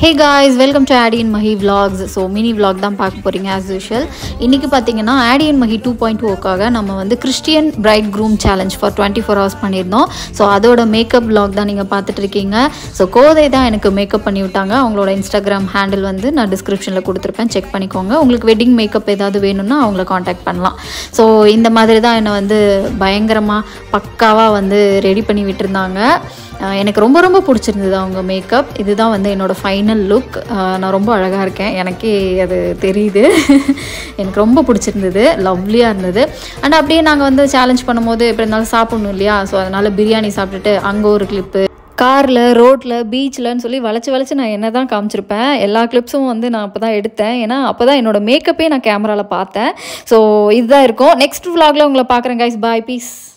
hey guys welcome to Aadiyan Mahi vlogs so mini vlog தான் பார்க்க போகிறீங்க ஆஸ் யூஷுவல் இன்றைக்கி பார்த்தீங்கன்னா ஆடியன் மஹி டூ பாயிண்ட் டூக்காக நம்ம வந்து Christian bride groom challenge for twenty four hours பண்ணியிருந்தோம் ஸோ அதோட மேக்கப் vlog தான் நீங்கள் பார்த்துட்டு இருக்கீங்க ஸோ கோதை தான் எனக்கு மேக்கப் பண்ணி விட்டாங்க அவங்களோட இன்ஸ்டாகிராம் ஹேண்டில் வந்து நான் டிஸ்கிரிப்ஷனில் கொடுத்துருப்பேன் செக் பண்ணிக்கோங்க உங்களுக்கு வெட்டிங் மேக்கப் ஏதாவது வேணும்னா அவங்கள காண்டாக்ட் பண்ணலாம் ஸோ இந்த மாதிரி தான் என்னை வந்து பயங்கரமாக பக்காவாக வந்து ரெடி பண்ணி விட்டுருந்தாங்க அஹ் எனக்கு ரொம்ப ரொம்ப பிடிச்சிருந்தது அவங்க மேக்கப் இதுதான் வந்து என்னோடய ஃபைனல் லுக் நான் ரொம்ப அழகாக இருக்கேன் எனக்கே அது தெரியுது எனக்கு ரொம்ப பிடிச்சிருந்தது லவ்லியாக இருந்தது அண்ட் அப்படியே நாங்கள் வந்து சேலஞ்ச் பண்ணும்போது எப்படி இருந்தாலும் சாப்பிடணும் இல்லையா ஸோ அதனால் பிரியாணி சாப்பிட்டுட்டு அங்கே ஒரு கிளிப்பு காரில் ரோட்டில் பீச்லன்னு சொல்லி வளைச்சி வளைச்சி நான் என்ன தான் காமிச்சிருப்பேன் எல்லா கிளிப்ஸும் வந்து நான் அப்போ தான் எடுத்தேன் ஏன்னா அப்போ தான் என்னோட மேக்கப்பே நான் கேமராவில் பார்த்தேன் ஸோ இதுதான் இருக்கும் நெக்ஸ்ட் vlogல உங்களை பார்க்குறேன் கைஸ் பாய் பீஸ்